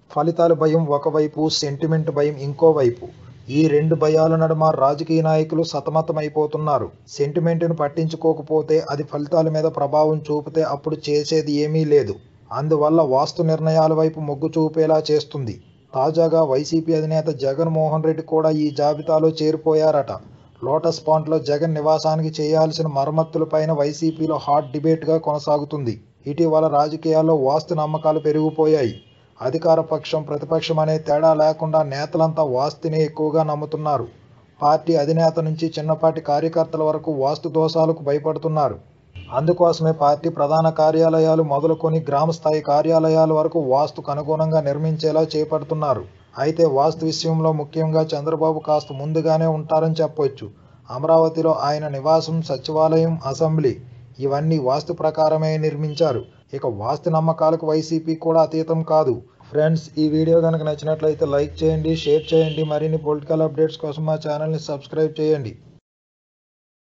ఫలితాల భయం ఒకవైపు సెంటిమెంట్ భయం ఇంకోవైపు ఈ రెండు భయాల నడుమ రాజకీయ నాయకులు సతమతమైపోతున్నారు సెంటిమెంట్ను పట్టించుకోకపోతే అది ఫలితాల మీద ప్రభావం చూపితే అప్పుడు చేసేది ఏమీ లేదు అందువల్ల వాస్తు నిర్ణయాల వైపు మొగ్గు చూపేలా చేస్తుంది తాజాగా వైసీపీ అధినేత జగన్మోహన్ రెడ్డి కూడా ఈ జాబితాలో చేరిపోయారట లోటస్ పాయింట్లో జగన్ నివాసానికి చేయాల్సిన మరమ్మతులపైన వైసీపీలో హాట్ డిబేట్గా కొనసాగుతుంది ఇటీవల రాజకీయాల్లో వాస్తు నమ్మకాలు పెరిగిపోయాయి అధికార పక్షం ప్రతిపక్షం అనే తేడా లేకుండా నేతలంతా వాస్తునే ఎక్కువగా నమ్ముతున్నారు పార్టీ అధినేత నుంచి చిన్నపాటి కార్యకర్తల వరకు వాస్తు దోషాలకు భయపడుతున్నారు అందుకోసమే పార్టీ ప్రధాన కార్యాలయాలు మొదలుకొని గ్రామ స్థాయి కార్యాలయాల వరకు వాస్తుకు అనుగుణంగా నిర్మించేలా చేపడుతున్నారు అయితే వాస్తు విషయంలో ముఖ్యంగా చంద్రబాబు కాస్త ముందుగానే ఉంటారని చెప్పొచ్చు అమరావతిలో ఆయన నివాసం సచివాలయం అసెంబ్లీ ఇవన్నీ వాస్తు ప్రకారమే నిర్మించారు ఇక వాస్తు నమ్మకాలకు వైసీపీ కూడా అతీతం కాదు ఫ్రెండ్స్ ఈ వీడియో కనుక నచ్చినట్లయితే లైక్ చేయండి షేర్ చేయండి మరిన్ని పొలిటికల్ అప్డేట్స్ కోసం మా ఛానల్ని సబ్స్క్రైబ్ చేయండి